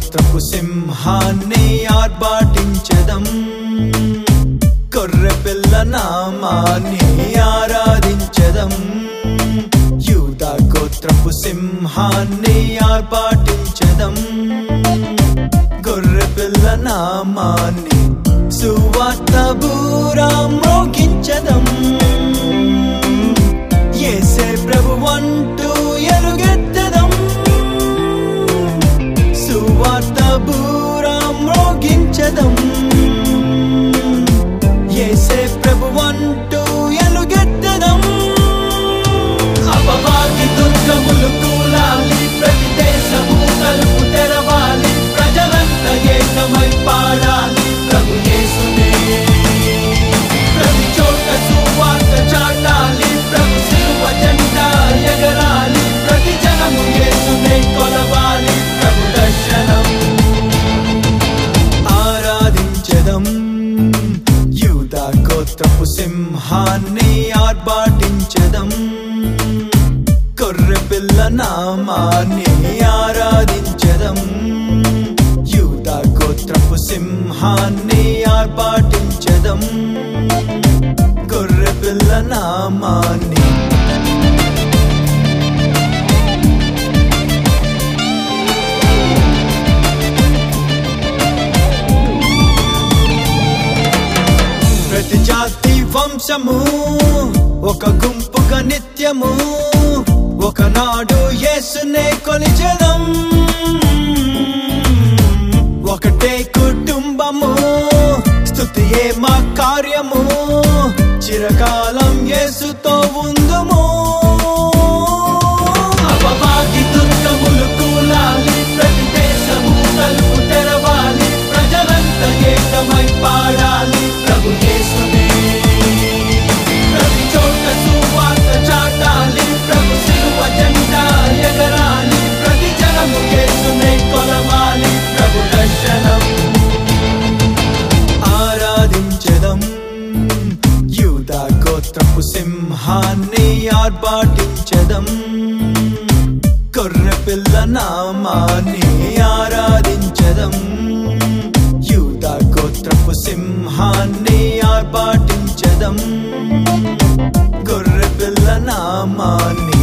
గోత్రపు సింహాన్ని ఆర్భాటించదం కొర్రె పిల్ల నామాన్ని ఆరాధించదం యూదా గోత్రపు సింహాన్ని ఆర్భాటించదం గొర్రె పిల్ల నామాన్ని సువార్త బూరా మ్రోగించదం ఏసే ప్రభు అంటూ ఎలుగెత్తదం సువార్త బూరా మ్రోగించదం ఏసే ప్రభు అంటూ ఎలుగెత్తదం అపవాది దుర్గములు కూలాలి ప్రతి దేశము తలుపు తెరవాలి ప్రజలంతా ఏకమై పాడాలి ప్రభు యేసునే ప్రతి చోట సువార్త చాటాలి ప్రభు సిలువ జెండా ఎగరాలి ప్రతి జనము యేసునే కొలవాలి ప్రభు దర్శనం ఆరాధించదం యూదా గోత్రపు సింహాన్ని ఆర్భాటించదం కొర్రె పిల్ల నామాన్ని ఆరాధించదం యూదా గోత్రపు సింహాన్ని ఆర్భాటించదం కొర్రె పిల్ల నామాన్ని ప్రతి జాతి వంశము ఒక గుంపుగా నిత్యము ఒకనాడు యేసునే కొలిచెదం ఒకటే కుటుంబము స్తుతియే మా కార్యము చిరకాలం యేసుతో ఉందుము అపవాది దుర్గములు కూలాలి ప్రతి దేశము తలుపు తెరవాలి ప్రజలంతా ఏకమై పాడాలి ప్రభు యేసునే ప్రతి చోట సువార్త చాటాలి ప్రభు సిలువ జెండా ఎగరాలి ప్రతి జనము యేసునే కొలవాలి ప్రభు దర్శనం ఆరాధించదం యూదా గోత్రపు సింహాన్ని ఆర్భాటించదం కొర్రె పిల్ల నామాన్ని ఆరాధించదం యూదా గోత్రపు సింహాన్ని ఆర్భాటించదం గొర్రె పిల్ల నామాన్ని